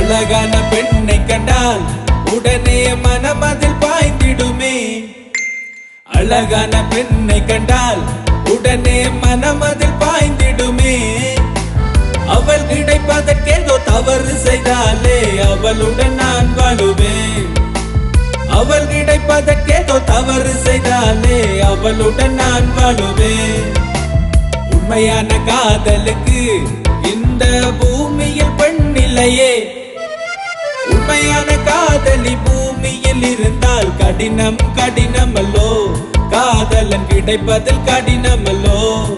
அழகான பெண்ணை கண்டால் உடனே மனமதில் பாய்ந்திடுமே அழகான பெண்ணை கண்டால் உடனே மனமதில் பாய்ந்திடுமே அவள் கிடைப்பதற்கேதோ தவறு செய்தாலே அவளுடன் நான் வாழுவேன் அவள் கிடைப்பதற்கேதோ தவறு செய்தாலே அவளுடன் நான் வாழுவேன் உண்மையான காதலுக்கு இந்த பூமியில் பெண் இல்லையே உண்மையான காதலி பூமியில் இருந்தால் கடினம் கடினம் அல்லோ காதலன் கிடைப்பதில் கடினம் அல்லோ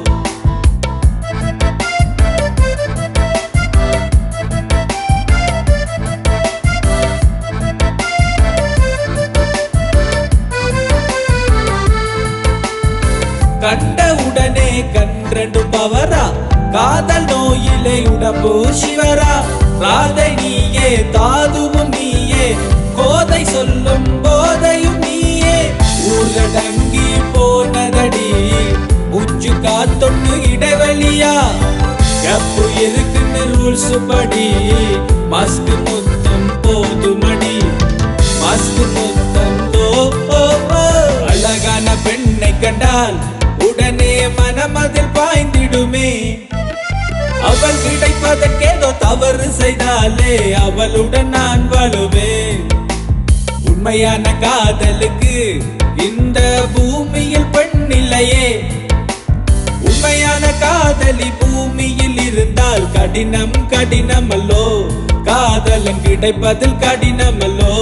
கண்ட உடனே கன்றண்டு பவரா காதல் நோயிலே உடம்பு சிவரா ராதை நீயே தாதுவும் நீயே கோதை சொல்லும் போதையும் நீயே ஊரடங்கி போனதடி உச்சு காத்தொன்னு இடைவெளியா கப்பு இருக்குன்னு ரூல்ஸ் படி மாஸ்க் முத்தம் போதுமடி மாஸ்க் முத்தம் தோ ஓ, ஓ. அழகான பெண்ணை கண்டால் உடனே மனமதில் பாய்ந்திடுமே அவள் கிடைப்பதற்கேதோ தவறு செய்தாலே அவளுடன் நான் வாழுவேன் உண்மையான காதலுக்கு இந்த பூமியில் பெண் இல்லையே உண்மையான காதலி பூமியில் இருந்தால் கடினம் கடினம் அல்லோ காதலன் கிடைப்பதில் கடினம் அல்லோ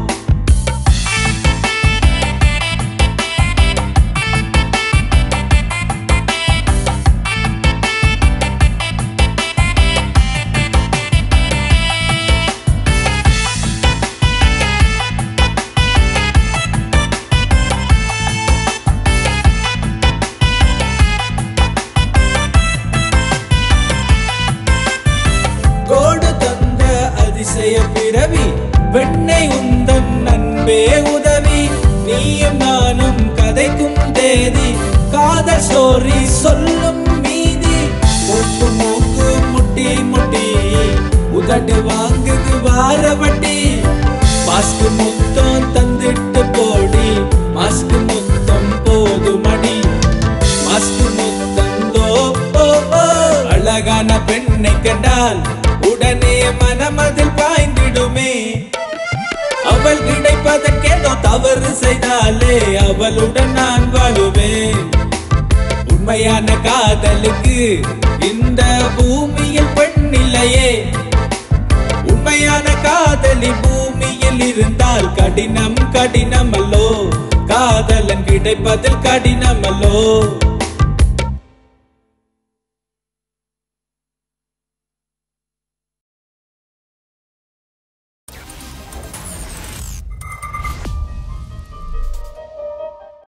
கோடு தந்த அதிசய பிறவி வெண்ணை உந்தன் நண்பே உதவி நீயும் நானும் கதைக்கும் தேதி காதல் ஸ்டோரி சொல்லும் மீதி மூக்கு மூக்கு முட்டி முட்டி உதடு வாங்குது வார வட்டி மாஸ்க் முத்தம் தந்துட்டு போடி மாஸ்க் முத்தம் போதுமடி மாஸ்க் முத்தம் தோ ஓ, ஓ. அழகான பெண்ணை கண்டால் உடனே மனமதில் பாய்ந்திடுமே அவள் கிடைப்பதற்கேதோ தவறு செய்தாலே அவளுடன் நான் வாழுவேன் உண்மையான காதலுக்கு இந்த பூமியில் பெண் இல்லையே உண்மையான காதலி பூமியில் இருந்தால் கடினம் கடினம் அல்லோ காதலன் கிடைப்பதில் கடினம் அல்லோ